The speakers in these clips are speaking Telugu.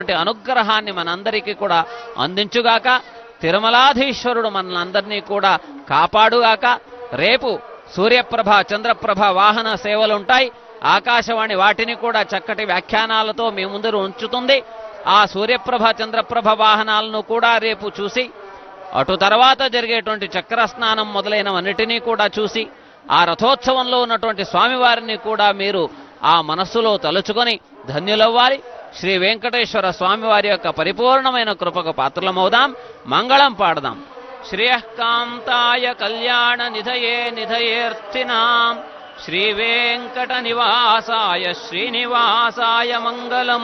అటువంటి అనుగ్రహాన్ని మనందరికీ కూడా అందించుగాక తిరుమలాధీశ్వరుడు మనందరినీ కూడా కాపాడుగాక రేపు సూర్యప్రభ చంద్రప్రభ వాహన సేవలు ఉంటాయి ఆకాశవాణి వాటిని కూడా చక్కటి వ్యాఖ్యానాలతో మీ ముందర ఉంచుతుంది ఆ సూర్యప్రభ చంద్రప్రభ వాహనాలను కూడా రేపు చూసి అటు తర్వాత జరిగేటువంటి చక్ర స్నానం మొదలైనవన్నిటినీ కూడా చూసి ఆ రథోత్సవంలో ఉన్నటువంటి స్వామివారిని కూడా మీరు ఆ మనస్సులో తలుచుకొని ధన్యులవ్వాలి శ్రీ వెంకటేశ్వర స్వామివారి యొక్క పరిపూర్ణమైన కృపకు పాత్రలమవుదాం మంగళం పాడదాం శ్రేయకాంతాయ కళ్యాణ నిధయే నిధయేర్థినాం శ్రీ వెంకట నివాసాయ శ్రీనివాసాయ మంగళం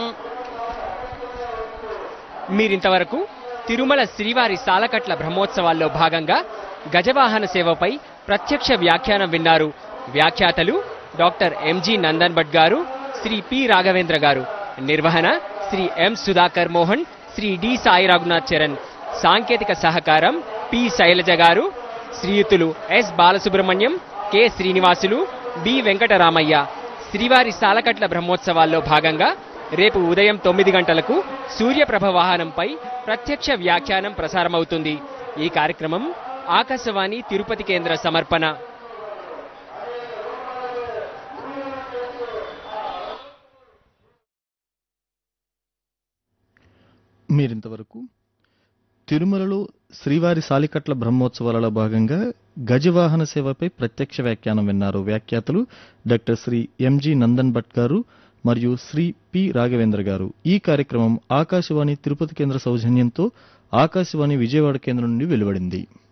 మీరింతవరకు తిరుమల శ్రీవారి సాలకట్ల బ్రహ్మోత్సవాల్లో భాగంగా గజవాహన సేవపై ప్రత్యక్ష వ్యాఖ్యానం విన్నారు వ్యాఖ్యాతలు డాక్టర్ ఎంజి నందన్ భట్ గారు శ్రీ పి రాఘవేంద్ర గారు నిర్వహణ శ్రీ ఎం సుధాకర్ మోహన్ శ్రీ డి సాయి రఘునాథ్ చరణ్ సాంకేతిక సహకారం పి శైలజ గారు శ్రీయుతులు S Balasubrahmanyam K Srinivasulu B Venkataramaiah శ్రీవారి సాలకట్ల బ్రహ్మోత్సవాల్లో భాగంగా రేపు ఉదయం తొమ్మిది గంటలకు సూర్యప్రభ వాహనంపై ప్రత్యక్ష వ్యాఖ్యానం ప్రసారమవుతుంది ఈ కార్యక్రమం ఆకాశవాణి తిరుపతి కేంద్ర సమర్పణ మీరింతవరకు తిరుమలలో శ్రీవారి సాలికట్ల బ్రహ్మోత్సవాలలో భాగంగా గజవాహన సేవపై ప్రత్యక్ష వ్యాఖ్యానం విన్నారు వ్యాఖ్యాతలు డాక్టర్ శ్రీ ఎంజి నందన్ భట్ గారు మరియు శ్రీ పి రాఘవేంద్ర గారు ఈ కార్యక్రమం ఆకాశవాణి తిరుపతి కేంద్ర సౌజన్యంతో ఆకాశవాణి విజయవాడ కేంద్రం నుండి వెలువడింది